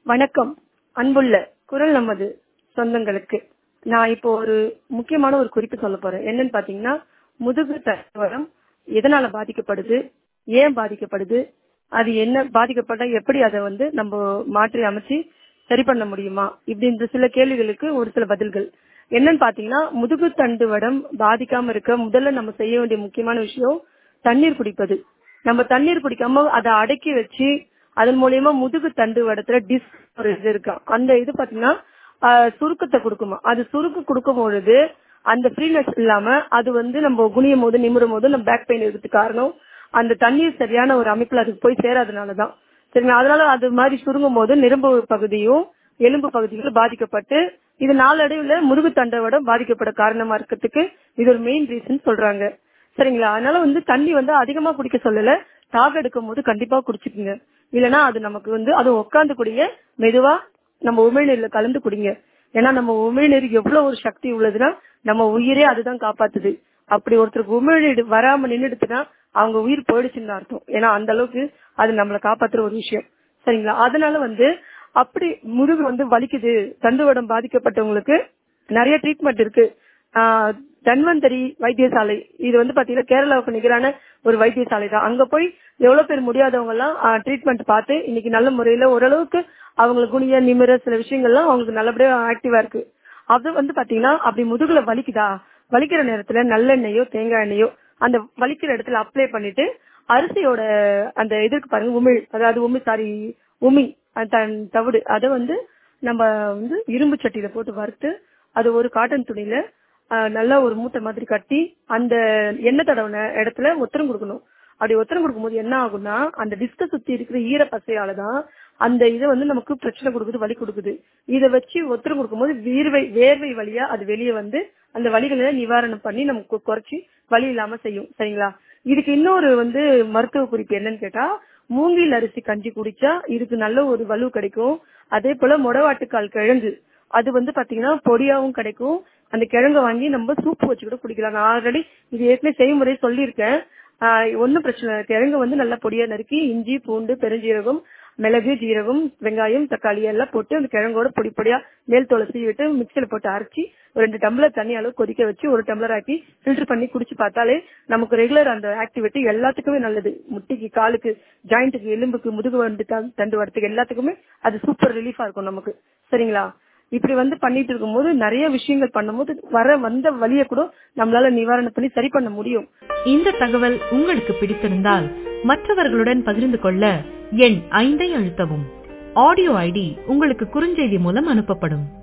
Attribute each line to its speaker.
Speaker 1: வணக்கம் அன்புள்ள குரல் நமது சொந்தங்களுக்கு நான் இப்போ ஒரு முக்கியமான ஒரு குறிப்பு சொல்ல போறேன் என்னன்னு பாத்தீங்கன்னா முதுகு தண்டுவடம் எதனால பாதிக்கப்படுது ஏன் பாதிக்கப்படுது அது என்ன பாதிக்கப்பட்டா எப்படி அதை வந்து நம்ம மாற்றி அமைச்சு சரி பண்ண முடியுமா இப்படின்ற சில கேள்விகளுக்கு ஒரு சில பதில்கள் என்னன்னு பாத்தீங்கன்னா முதுகு தண்டுவடம் பாதிக்காம இருக்க முதல்ல நம்ம செய்ய வேண்டிய முக்கியமான விஷயம் தண்ணீர் குடிப்பது நம்ம தண்ணீர் குடிக்காம அதை அடக்கி வச்சு அதன் மூலியமா முதுகு தண்டு வடத்துல டிஸ் ஒரு இது இருக்கா அந்த இது பாத்தீங்கன்னா ஆஹ், சுருக்கத்தை கொடுக்குமா அது சுருக்கு கொடுக்கும் பொழுது அந்த ஃப்ரீனஸ் இல்லாம அது வந்து நம்ம குனியும் போது நிமிரும் போது நம்ம பேக் பெயின் இருக்கிறதுக்கு காரணம் அந்த தண்ணீர் சரியான ஒரு அமைப்புல அதுக்கு போய் சேராதனாலதான் சரிங்களா அதனால அது மாதிரி சுருங்கும் போது நெரும்பு பகுதியும் எலும்பு பகுதிகளும் பாதிக்கப்பட்டு இது நாளடைவுல முதுகு தண்டோட பாதிக்கப்பட காரணமா இருக்கிறதுக்கு இது ஒரு மெயின் ரீசன் சொல்றாங்க சரிங்களா அதனால வந்து தண்ணி வந்து அதிகமா குடிக்க சொல்லல தாக எடுக்கும் போது கண்டிப்பா குடிச்சுக்குங்க இல்லனா அது நமக்கு வந்து அது உட்காந்து குடிங்க மெதுவா நம்ம உமிழ்நீர்ல கலந்து குடிங்க ஏன்னா நம்ம உமிழ்நீர் எவ்வளவு ஒரு சக்தி உள்ளதுன்னா நம்ம உயிரே அதுதான் காப்பாத்துது அப்படி ஒருத்தருக்கு உமிழ்நீர் வராம நின்றுடுச்சுன்னா அவங்க உயிர் போயிடுச்சுன்னு அர்த்தம் ஏன்னா அந்த அளவுக்கு அது நம்மளை காப்பாத்துற ஒரு விஷயம் சரிங்களா அதனால வந்து அப்படி முதுகு வந்து வலிக்குது தண்டுவடம் பாதிக்கப்பட்டவங்களுக்கு நிறைய ட்ரீட்மெண்ட் இருக்கு ஆஹ் தன்வந்தரி வைத்தியசாலை இது வந்து பாத்தீங்கன்னா கேரளாவுக்கு நிகரான ஒரு வைத்தியசாலை தான் அங்க போய் எவ்வளவு பேர் முடியாதவங்க எல்லாம் ட்ரீட்மெண்ட் பார்த்து இன்னைக்கு நல்ல முறையில ஓரளவுக்கு அவங்களுக்கு குனிய நிமிர சில விஷயங்கள்லாம் அவங்களுக்கு நல்லபடியா ஆக்டிவா இருக்கு அது வந்து பாத்தீங்கன்னா அப்படி முதுகுல வலிக்குதா வலிக்கிற நேரத்துல நல்லெண்ணெயோ தேங்காய் எண்ணெயோ அந்த வலிக்கிற இடத்துல அப்ளை பண்ணிட்டு அரிசியோட அந்த இதற்கு பாருங்க உமிழ் அதாவது உமி சாரி உமி அந்த தன் தவிடு அதை வந்து நம்ம வந்து இரும்பு சட்டியில போட்டு வறுத்து அது ஒரு காட்டன் துணியில ஆஹ், நல்லா ஒரு மூட்டை மாதிரி கட்டி அந்த எண்ணெய் தடவின இடத்துல ஒத்தரம் கொடுக்கணும் அப்படி ஒத்தரம் கொடுக்கும்போது என்ன ஆகும்னா அந்த டிஸ்க சுத்தி இருக்கிற ஈர பசையால தான் அந்த இதை வந்து நமக்கு பிரச்சனை கொடுக்குது வலி கொடுக்குது இதை வச்சு ஒத்தரம் கொடுக்கும்போது வீர்வை வேர்வை வழியா அது வெளியே வந்து அந்த வலிகளை நிவாரணம் பண்ணி நமக்கு குறைச்சி வலி இல்லாம செய்யும் சரிங்களா இதுக்கு இன்னொரு வந்து மருத்துவ குறிப்பு என்னன்னு கேட்டா மூங்கில் அரிசி கஞ்சி குடிச்சா இதுக்கு நல்ல ஒரு வலு கிடைக்கும் அதே போல மொடவாட்டுக்கால் கிழங்கு அது வந்து பாத்தீங்கன்னா பொடியாவும் கிடைக்கும் அந்த கிழங்கை வாங்கி நம்ம சூப் வச்சு கூட குடிக்கலாம் நான் ஆல்ரெடி இது ஏற்கனவே செய்முறை சொல்லியிருக்கேன் ஆஹ் ஒண்ணும் பிரச்சனை இல்லை கிழங்கு வந்து நல்லா பொடியா நறுக்கி இஞ்சி பூண்டு பெருஞ்சீரகம் மிளகு ஜீரகம் வெங்காயம் தக்காளி எல்லாம் போட்டு அந்த கிழங்கோட பொடி பொடியா மேல் தோலை சீவி விட்டு மிக்சியில போட்டு அரைச்சி ஒரு ரெண்டு டம்ளர் தண்ணி அளவு கொதிக்க வச்சு ஒரு டம்ளர் ஆக்கி ஃபில்டர் பண்ணி குடிச்சு பார்த்தாலே நமக்கு ரெகுலர் அந்த ஆக்டிவிட்டி எல்லாத்துக்குமே நல்லது முட்டிக்கு காலுக்கு ஜாயிண்ட்டுக்கு எலும்புக்கு முதுகு வந்து தண்டு- தண்டு வரத்துக்கு எல்லாத்துக்குமே அது சூப்பர் ரிலீஃபா இருக்கும் நமக்கு சரிங்களா இப்படி வந்து பண்ணிட்டு இருக்கும்போது நிறைய விஷயங்கள் பண்ணும்போது வர வந்த வழியை கூட நம்மளால நிவாரணம் பண்ணி சரி பண்ண முடியும்
Speaker 2: இந்த தகவல் உங்களுக்கு பிடித்திருந்தால் மற்றவர்களுடன் பகிர்ந்து கொள்ள எண் ஐந்தை அழுத்தவும் ஆடியோ ஐடி உங்களுக்கு குறுஞ்செய்தி மூலம் அனுப்பப்படும்